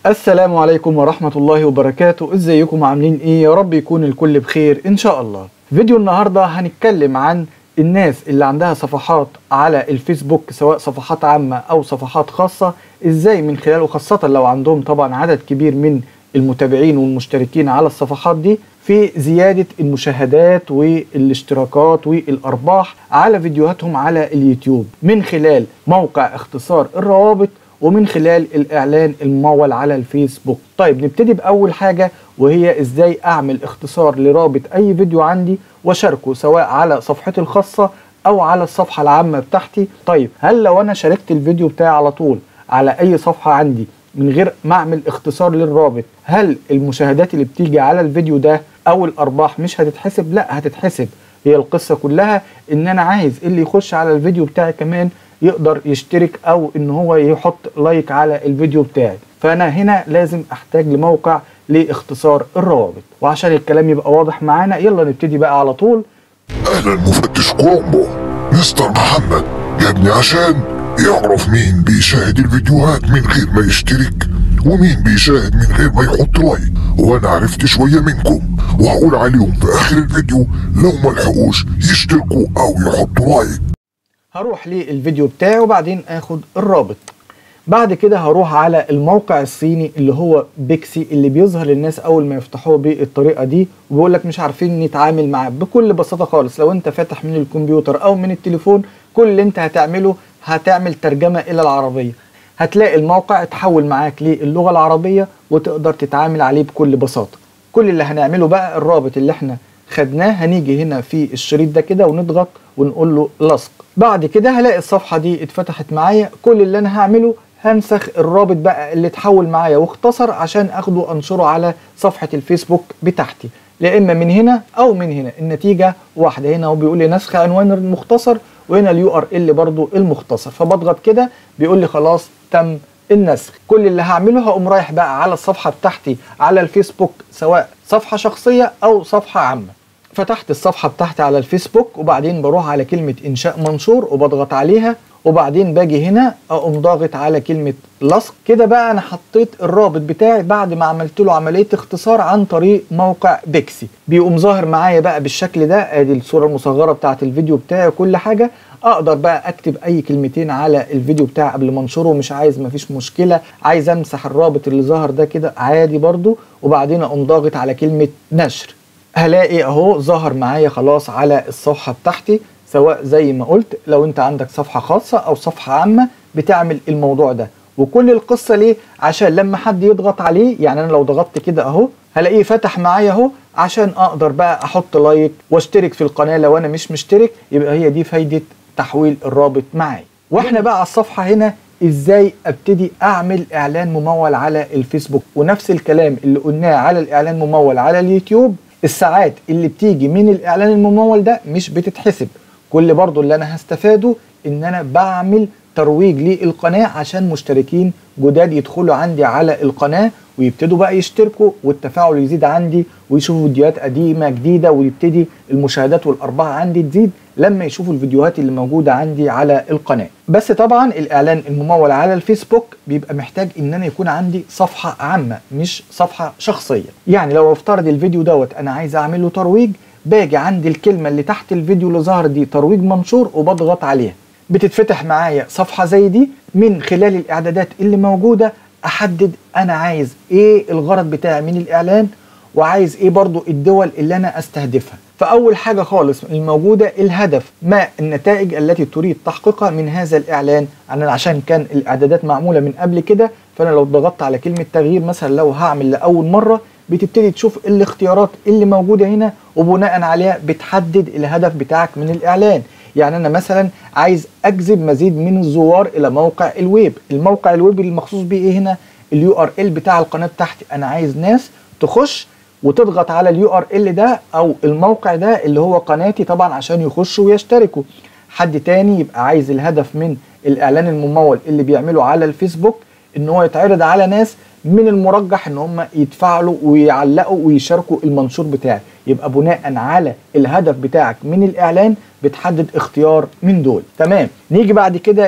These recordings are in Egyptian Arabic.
السلام عليكم ورحمة الله وبركاته ازيكم عاملين ايه يا رب يكون الكل بخير ان شاء الله فيديو النهاردة هنتكلم عن الناس اللي عندها صفحات على الفيسبوك سواء صفحات عامة او صفحات خاصة ازاي من خلاله خاصة لو عندهم طبعا عدد كبير من المتابعين والمشتركين على الصفحات دي في زيادة المشاهدات والاشتراكات والأرباح على فيديوهاتهم على اليوتيوب من خلال موقع اختصار الروابط ومن خلال الإعلان الممول على الفيسبوك طيب نبتدي بأول حاجة وهي إزاي أعمل اختصار لرابط أي فيديو عندي وشاركه سواء على صفحتي الخاصة أو على الصفحة العامة بتاعتي طيب هل لو أنا شاركت الفيديو بتاعي على طول على أي صفحة عندي من غير ما اعمل اختصار للرابط هل المشاهدات اللي بتيجي على الفيديو ده او الارباح مش هتتحسب لا هتتحسب هي القصة كلها ان انا عايز اللي يخش على الفيديو بتاعي كمان يقدر يشترك او ان هو يحط لايك على الفيديو بتاعي فانا هنا لازم احتاج لموقع لاختصار الروابط وعشان الكلام يبقى واضح معانا يلا نبتدي بقى على طول اهلا مفتش كومبو مستر محمد جابني عشان يعرف مين بيشاهد الفيديوهات من غير ما يشترك ومين بيشاهد من غير ما يحط لايك وانا عرفت شوية منكم وهقول عليهم في اخر الفيديو لو ما لحقوش يشتركوا او يحطوا لايك هروح للفيديو بتاعي وبعدين اخد الرابط بعد كده هروح على الموقع الصيني اللي هو بيكسي اللي بيظهر للناس اول ما يفتحوه بالطريقه دي وبيقول لك مش عارفين نتعامل معاه بكل بساطه خالص لو انت فاتح من الكمبيوتر او من التليفون كل اللي انت هتعمله هتعمل ترجمه الى العربيه هتلاقي الموقع اتحول معاك للغه العربيه وتقدر تتعامل عليه بكل بساطه كل اللي هنعمله بقى الرابط اللي احنا خدناه هنيجي هنا في الشريط ده كده ونضغط ونقول له لصق بعد كده هلاقي الصفحه دي اتفتحت معايا كل اللي انا هعمله هنسخ الرابط بقى اللي اتحول معايا واختصر عشان اخده انشره على صفحه الفيسبوك بتاعتي لا اما من هنا او من هنا النتيجه واحده هنا هو بيقول لي نسخ عنوان المختصر وهنا اليو ار ال برضو المختصر فبضغط كده بيقول لي خلاص تم النسخ كل اللي هعمله هقوم رايح بقى على الصفحه بتاعتي على الفيسبوك سواء صفحه شخصيه او صفحه عامه فتحت الصفحه بتاعتي على الفيسبوك وبعدين بروح على كلمه انشاء منشور وبضغط عليها وبعدين باجي هنا اقوم ضاغط على كلمه لصق كده بقى انا حطيت الرابط بتاعي بعد ما عملت له عمليه اختصار عن طريق موقع بيكسي بيقوم ظاهر معايا بقى بالشكل ده ادي الصوره المصغره بتاعت الفيديو بتاعي وكل حاجه اقدر بقى اكتب اي كلمتين على الفيديو بتاعي قبل ما انشره مش عايز مفيش مشكله عايز امسح الرابط اللي ظهر ده كده عادي برضو وبعدين اقوم ضاغط على كلمه نشر هلاقي اهو ظهر معايا خلاص على الصفحه بتاعتي سواء زي ما قلت لو انت عندك صفحه خاصه او صفحه عامه بتعمل الموضوع ده وكل القصه ليه عشان لما حد يضغط عليه يعني انا لو ضغطت كده اهو هلاقيه فتح معايا اهو عشان اقدر بقى احط لايك واشترك في القناه لو انا مش مشترك يبقى هي دي فايده تحويل الرابط معايا واحنا بقى على الصفحه هنا ازاي ابتدي اعمل اعلان ممول على الفيسبوك ونفس الكلام اللي قلناه على الاعلان ممول على اليوتيوب الساعات اللي بتيجي من الاعلان الممول ده مش بتتحسب كل برضو اللي انا هستفاده ان انا بعمل ترويج للقناة عشان مشتركين جداد يدخلوا عندي على القناة ويبتدوا بقى يشتركوا والتفاعل يزيد عندي ويشوفوا فيديوهات قديمة جديدة ويبتدي المشاهدات والأرباح عندي تزيد لما يشوفوا الفيديوهات اللي موجودة عندي على القناة بس طبعا الإعلان الممول على الفيسبوك بيبقى محتاج إن أنا يكون عندي صفحة عامة مش صفحة شخصية يعني لو افترض الفيديو دوت أنا عايز أعمل له ترويج باجي عند الكلمة اللي تحت الفيديو اللي ظهر دي ترويج منشور وبضغط عليها بتتفتح معايا صفحة زي دي من خلال الإعدادات اللي موجودة أحدد أنا عايز إيه الغرض بتاعي من الإعلان وعايز إيه برضو الدول اللي أنا أستهدفها فأول حاجة خالص الموجودة الهدف ما النتائج التي تريد تحقيقها من هذا الإعلان أنا عشان كان الإعدادات معمولة من قبل كده فأنا لو ضغطت على كلمة تغيير مثلا لو هعمل لأول مرة بتبتدي تشوف الاختيارات اللي موجودة هنا وبناء عليها بتحدد الهدف بتاعك من الإعلان يعني أنا مثلا عايز أجذب مزيد من الزوار إلى موقع الويب الموقع الويب المخصوص بيه إيه هنا اليو ار ال بتاع القناة بتاعتي أنا عايز ناس تخش وتضغط على اليو ار ال ده او الموقع ده اللي هو قناتي طبعا عشان يخشوا ويشتركوا حد تاني يبقى عايز الهدف من الاعلان الممول اللي بيعمله على الفيسبوك ان هو يتعرض على ناس من المرجح ان هم يتفاعلوا ويعلقوا ويشاركوا المنشور بتاعك يبقى بناء على الهدف بتاعك من الاعلان بتحدد اختيار من دول تمام نيجي بعد كده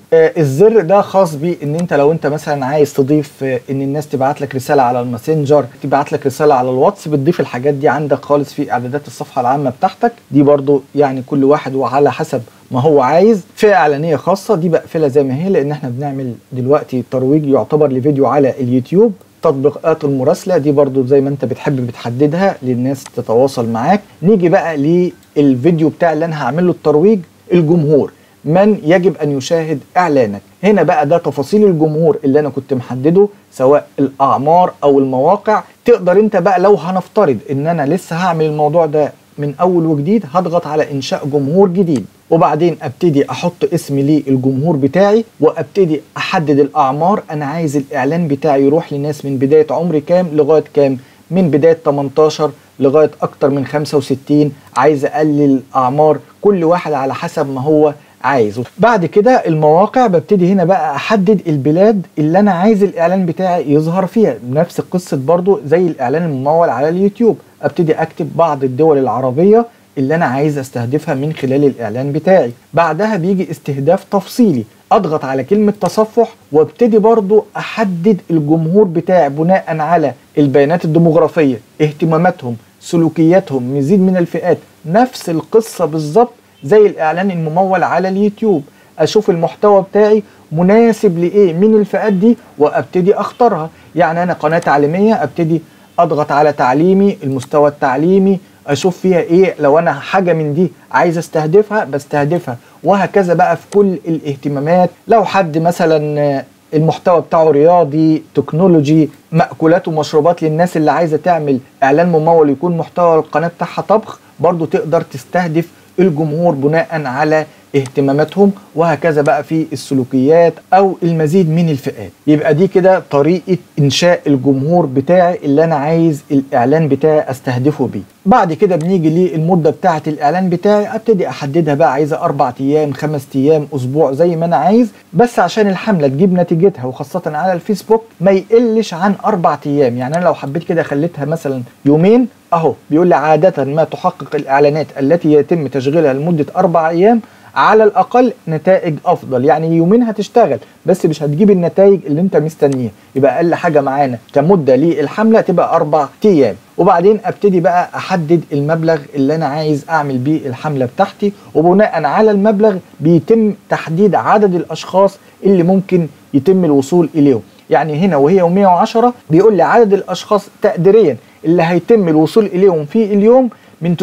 للزر ده خاص بان انت لو انت مثلا عايز تضيف آه، ان الناس تبعت لك رساله على الماسنجر تبعت لك رساله على الواتس بتضيف الحاجات دي عندك خالص في اعدادات الصفحه العامه بتاعتك دي برضو يعني كل واحد وعلى حسب ما هو عايز فئه اعلانيه خاصه دي بقفلها زي ما هي لان احنا بنعمل دلوقتي ترويج يعتبر لفيديو على اليوتيوب تطبيقات المراسله دي برضو زي ما انت بتحب بتحددها للناس تتواصل معاك نيجي بقى للفيديو بتاع اللي انا هعمل له الترويج الجمهور من يجب ان يشاهد اعلانك هنا بقى ده تفاصيل الجمهور اللي انا كنت محدده سواء الاعمار او المواقع تقدر انت بقى لو هنفترض ان انا لسه هعمل الموضوع ده من اول وجديد هضغط على انشاء جمهور جديد وبعدين ابتدي احط اسم للجمهور بتاعي وابتدي احدد الاعمار انا عايز الاعلان بتاعي يروح لناس من بدايه عمري كام لغايه كام من بدايه 18 لغايه اكتر من 65 عايز اقلل اعمار كل واحد على حسب ما هو عايزه بعد كده المواقع ببتدي هنا بقى احدد البلاد اللي انا عايز الاعلان بتاعي يظهر فيها نفس قصه برضو زي الاعلان الممول على اليوتيوب ابتدي اكتب بعض الدول العربيه اللي انا عايز استهدفها من خلال الاعلان بتاعي بعدها بيجي استهداف تفصيلي اضغط على كلمة تصفح وابتدي برضو احدد الجمهور بتاعي بناء على البيانات الديموغرافية اهتماماتهم سلوكياتهم مزيد من الفئات نفس القصة بالظبط زي الاعلان الممول على اليوتيوب اشوف المحتوى بتاعي مناسب لايه من الفئات دي وابتدي اختارها يعني انا قناة تعليمية ابتدي اضغط على تعليمي المستوى التعليمي اشوف فيها ايه لو انا حاجه من دي عايز استهدفها بستهدفها وهكذا بقى في كل الاهتمامات لو حد مثلا آه، المحتوى بتاعه رياضي تكنولوجي مأكولات ومشروبات للناس اللي عايزه تعمل اعلان ممول يكون محتوى القناه بتاعها طبخ برضو تقدر تستهدف الجمهور بناء على اهتماماتهم وهكذا بقى في السلوكيات او المزيد من الفئات يبقى دي كده طريقه انشاء الجمهور بتاعي اللي انا عايز الاعلان بتاعي استهدفه بيه بعد كده بنيجي للمده بتاعه الاعلان بتاعي ابتدي احددها بقى عايزه اربع ايام خمس ايام اسبوع زي ما انا عايز بس عشان الحمله تجيب نتيجتها وخاصه على الفيسبوك ما يقلش عن اربع ايام يعني انا لو حبيت كده خليتها مثلا يومين اهو بيقول لي عاده ما تحقق الاعلانات التي يتم تشغيلها لمده اربع ايام على الاقل نتائج افضل يعني يومين هتشتغل بس مش هتجيب النتائج اللي انت مستنيها يبقى اقل حاجه معانا كمده للحمله تبقى اربع ايام وبعدين ابتدي بقى احدد المبلغ اللي انا عايز اعمل بيه الحمله بتاعتي وبناء على المبلغ بيتم تحديد عدد الاشخاص اللي ممكن يتم الوصول اليهم يعني هنا وهي 110 بيقول لي عدد الاشخاص تقديريا اللي هيتم الوصول اليهم في اليوم من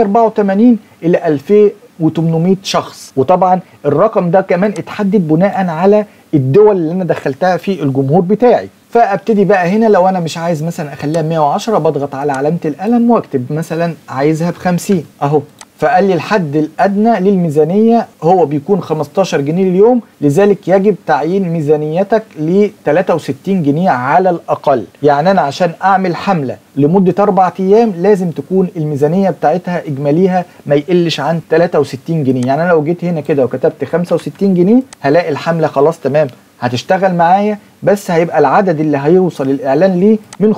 984 الى 2800 شخص وطبعا الرقم ده كمان اتحدد بناء على الدول اللي انا دخلتها في الجمهور بتاعي فابتدي بقى هنا لو انا مش عايز مثلا اخليها 110 بضغط على علامه القلم واكتب مثلا عايزها ب 50 اهو فقال لي الحد الادنى للميزانيه هو بيكون 15 جنيه اليوم لذلك يجب تعيين ميزانيتك ل 63 جنيه على الاقل يعني انا عشان اعمل حمله لمده اربع ايام لازم تكون الميزانيه بتاعتها اجماليها ما يقلش عن 63 جنيه يعني انا لو جيت هنا كده وكتبت 65 جنيه هلاقي الحمله خلاص تمام هتشتغل معايا بس هيبقى العدد اللي هيوصل الاعلان ليه من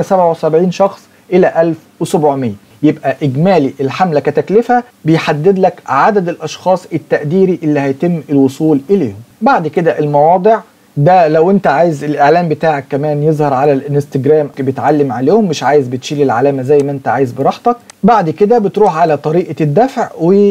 577 شخص الى 1700 يبقى اجمالي الحمله كتكلفه بيحدد لك عدد الاشخاص التقديري اللي هيتم الوصول اليهم بعد كده المواضع ده لو انت عايز الاعلان بتاعك كمان يظهر على الانستجرام بتعلم عليهم مش عايز بتشيل العلامه زي ما انت عايز براحتك بعد كده بتروح على طريقه الدفع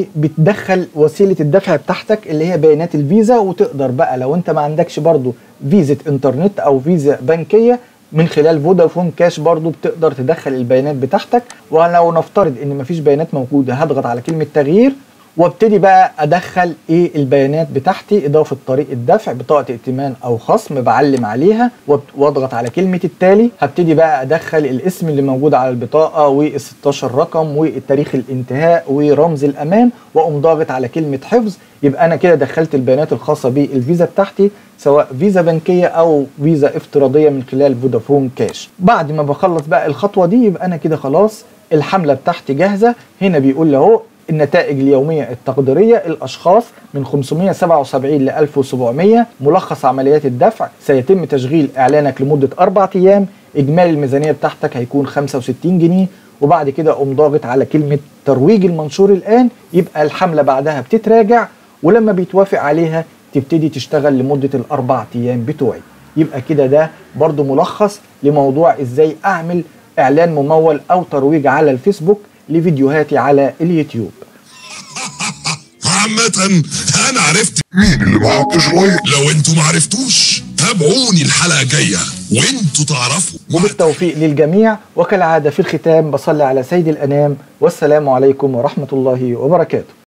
وبتدخل وسيله الدفع بتاعتك اللي هي بيانات الفيزا وتقدر بقى لو انت ما عندكش برضو فيزا انترنت او فيزا بنكيه من خلال فودافون كاش برضو بتقدر تدخل البيانات بتاعتك ولو نفترض ان مفيش بيانات موجوده هضغط على كلمه تغيير وابتدي بقى ادخل ايه البيانات بتاعتي اضافه طريقه دفع بطاقه ائتمان او خصم بعلم عليها واضغط على كلمه التالي هبتدي بقى ادخل الاسم اللي موجود على البطاقه وال16 رقم والتاريخ الانتهاء ورمز الامان واقوم ضاغط على كلمه حفظ يبقى انا كده دخلت البيانات الخاصه بالفيزا بتاعتي سواء فيزا بنكيه او فيزا افتراضيه من خلال فودافون كاش بعد ما بخلص بقى الخطوه دي يبقى انا كده خلاص الحمله بتاعتي جاهزه هنا بيقول لي اهو النتائج اليومية التقديرية الأشخاص من 577 ل 1700 ملخص عمليات الدفع سيتم تشغيل إعلانك لمدة أربع أيام إجمالي الميزانية بتاعتك هيكون 65 جنيه وبعد كده قوم ضاغط على كلمة ترويج المنشور الآن يبقى الحملة بعدها بتتراجع ولما بيتوافق عليها تبتدي تشتغل لمدة الأربع أيام بتوعي يبقى كده ده برضو ملخص لموضوع إزاي أعمل إعلان ممول أو ترويج على الفيسبوك لفيديوهاتي على اليوتيوب عامة أنا عرفت مين اللي ما حطش لايك لو انتوا معرفتوش تابعوني الحلقة الجاية وانتوا تعرفوا وبالتوفيق للجميع وكالعادة في الختام بصلي على سيد الأنام والسلام عليكم ورحمة الله وبركاته